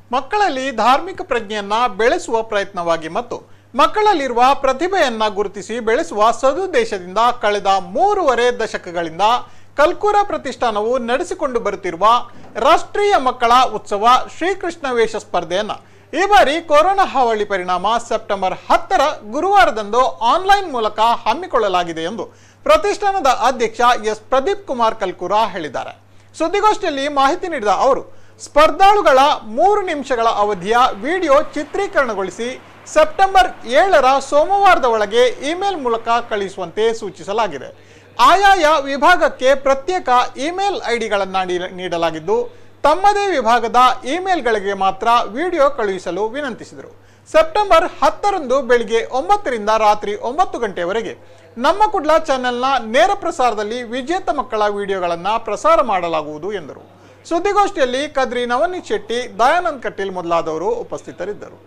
ಮಕ್ಕಳಲ್ಲಿ ಧಾರ್ಮಿಕ ಪ್ರಜ್ಞೆಯನ್ನ ಬೆಳೆಸುವ ಪ್ರಯತ್ನವಾಗಿ ಮತ್ತು ಮಕ್ಕಳಲ್ಲಿರುವ ಪ್ರತಿಭೆಯನ್ನ ಗುರುತಿಸಿ ಬೆಳೆಸುವ ಸದುದ್ದೇಶದಿಂದ ಕಳೆದ ಮೂರುವರೆ ದಶಕಗಳಿಂದ ಕಲ್ಕೂರ ಪ್ರತಿಷ್ಠಾನವು ನಡೆಸಿಕೊಂಡು ಬರುತ್ತಿರುವ ರಾಷ್ಟ್ರೀಯ ಮಕ್ಕಳ ಉತ್ಸವ ಶ್ರೀಕೃಷ್ಣ ವೇಷ ಸ್ಪರ್ಧೆಯನ್ನ ಈ ಬಾರಿ ಕೊರೋನಾ ಹಾವಳಿ ಪರಿಣಾಮ ಸೆಪ್ಟೆಂಬರ್ ಹತ್ತರ ಗುರುವಾರದಂದು ಆನ್ಲೈನ್ ಮೂಲಕ ಹಮ್ಮಿಕೊಳ್ಳಲಾಗಿದೆ ಎಂದು ಪ್ರತಿಷ್ಠಾನದ ಅಧ್ಯಕ್ಷ ಎಸ್ ಪ್ರದೀಪ್ ಕುಮಾರ್ ಕಲ್ಕೂರ ಹೇಳಿದ್ದಾರೆ ಸುದ್ದಿಗೋಷ್ಠಿಯಲ್ಲಿ ಮಾಹಿತಿ ನೀಡಿದ ಅವರು ಸ್ಪರ್ಧಾಳುಗಳ ಮೂರು ನಿಮಿಷಗಳ ಅವಧಿಯ ವಿಡಿಯೋ ಚಿತ್ರೀಕರಣಗೊಳಿಸಿ ಸೆಪ್ಟೆಂಬರ್ ಏಳರ ಸೋಮವಾರದ ಒಳಗೆ ಇಮೇಲ್ ಮೂಲಕ ಕಳುಹಿಸುವಂತೆ ಸೂಚಿಸಲಾಗಿದೆ ಆಯಾಯ ವಿಭಾಗಕ್ಕೆ ಪ್ರತ್ಯೇಕ ಇಮೇಲ್ ಐಡಿಗಳನ್ನು ನೀಡಲಾಗಿದ್ದು ತಮ್ಮದೇ ವಿಭಾಗದ ಇಮೇಲ್ಗಳಿಗೆ ಮಾತ್ರ ವಿಡಿಯೋ ಕಳುಹಿಸಲು ವಿನಂತಿಸಿದರು ಸೆಪ್ಟೆಂಬರ್ ಹತ್ತರಂದು ಬೆಳಿಗ್ಗೆ ಒಂಬತ್ತರಿಂದ ರಾತ್ರಿ ಒಂಬತ್ತು ಗಂಟೆಯವರೆಗೆ ನಮ್ಮ ಕುಡ್ಲ ಚಾನೆಲ್ನ ನೇರ ಪ್ರಸಾರದಲ್ಲಿ ವಿಜೇತ ಮಕ್ಕಳ ವಿಡಿಯೋಗಳನ್ನು ಪ್ರಸಾರ ಮಾಡಲಾಗುವುದು ಎಂದರು ಸುದ್ದಿಗೋಷ್ಠಿಯಲ್ಲಿ ಕದ್ರಿ ನವನೀತ್ ಶೆಟ್ಟಿ ದಯಾನಂದ್ ಕಟೀಲ್ ಮೊದಲಾದವರು ಉಪಸ್ಥಿತರಿದ್ದರು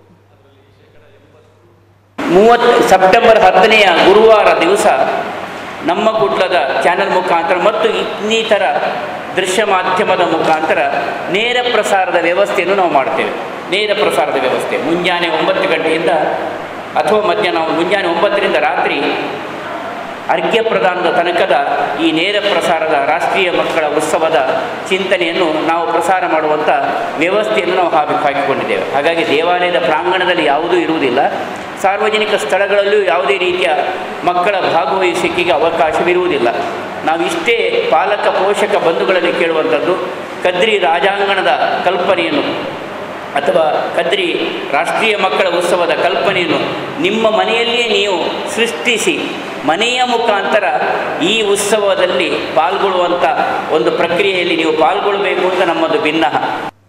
ಮೂವತ್ತು ಸೆಪ್ಟೆಂಬರ್ ಹತ್ತನೆಯ ಗುರುವಾರ ದಿವಸ ನಮ್ಮ ಕುಟ್ಲದ ಚಾನೆಲ್ ಮುಖಾಂತರ ಮತ್ತು ಇನ್ನಿತರ ದೃಶ್ಯ ಮಾಧ್ಯಮದ ಮುಖಾಂತರ ನೇರ ಪ್ರಸಾರದ ವ್ಯವಸ್ಥೆಯನ್ನು ನಾವು ಮಾಡ್ತೇವೆ ನೇರ ಪ್ರಸಾರದ ವ್ಯವಸ್ಥೆ ಮುಂಜಾನೆ ಒಂಬತ್ತು ಗಂಟೆಯಿಂದ ಅಥವಾ ಮಧ್ಯಾಹ್ನ ಮುಂಜಾನೆ ಒಂಬತ್ತರಿಂದ ರಾತ್ರಿ ಅರ್ಘ್ಯ ಪ್ರದಾನದ ತನಕದ ಈ ನೇರ ಪ್ರಸಾರದ ರಾಷ್ಟ್ರೀಯ ಮಕ್ಕಳ ಉತ್ಸವದ ಚಿಂತನೆಯನ್ನು ನಾವು ಪ್ರಸಾರ ಮಾಡುವಂಥ ವ್ಯವಸ್ಥೆಯನ್ನು ನಾವು ಹಾಕಿ ಹಾಕಿಕೊಂಡಿದ್ದೇವೆ ಹಾಗಾಗಿ ದೇವಾಲಯದ ಪ್ರಾಂಗಣದಲ್ಲಿ ಯಾವುದೂ ಇರುವುದಿಲ್ಲ ಸಾರ್ವಜನಿಕ ಸ್ಥಳಗಳಲ್ಲೂ ಯಾವುದೇ ರೀತಿಯ ಮಕ್ಕಳ ಭಾಗವಹಿಸುವಿಕೆಗೆ ಅವಕಾಶವಿರುವುದಿಲ್ಲ ನಾವು ಇಷ್ಟೇ ಪಾಲಕ ಪೋಷಕ ಬಂಧುಗಳಲ್ಲಿ ಕೇಳುವಂಥದ್ದು ಕದ್ರಿ ರಾಜಾಂಗಣದ ಕಲ್ಪನೆಯನ್ನು ಅಥವಾ ಕದ್ರಿ ರಾಷ್ಟ್ರೀಯ ಮಕ್ಕಳ ಉತ್ಸವದ ಕಲ್ಪನೆಯನ್ನು ನಿಮ್ಮ ಮನೆಯಲ್ಲಿಯೇ ನೀವು ಸೃಷ್ಟಿಸಿ ಮನೆಯ ಮುಖಾಂತರ ಈ ಉತ್ಸವದಲ್ಲಿ ಪಾಲ್ಗೊಳ್ಳುವಂಥ ಒಂದು ಪ್ರಕ್ರಿಯೆಯಲ್ಲಿ ನೀವು ಪಾಲ್ಗೊಳ್ಳಬೇಕು ಅಂತ ನಮ್ಮದು ಭಿನ್ನ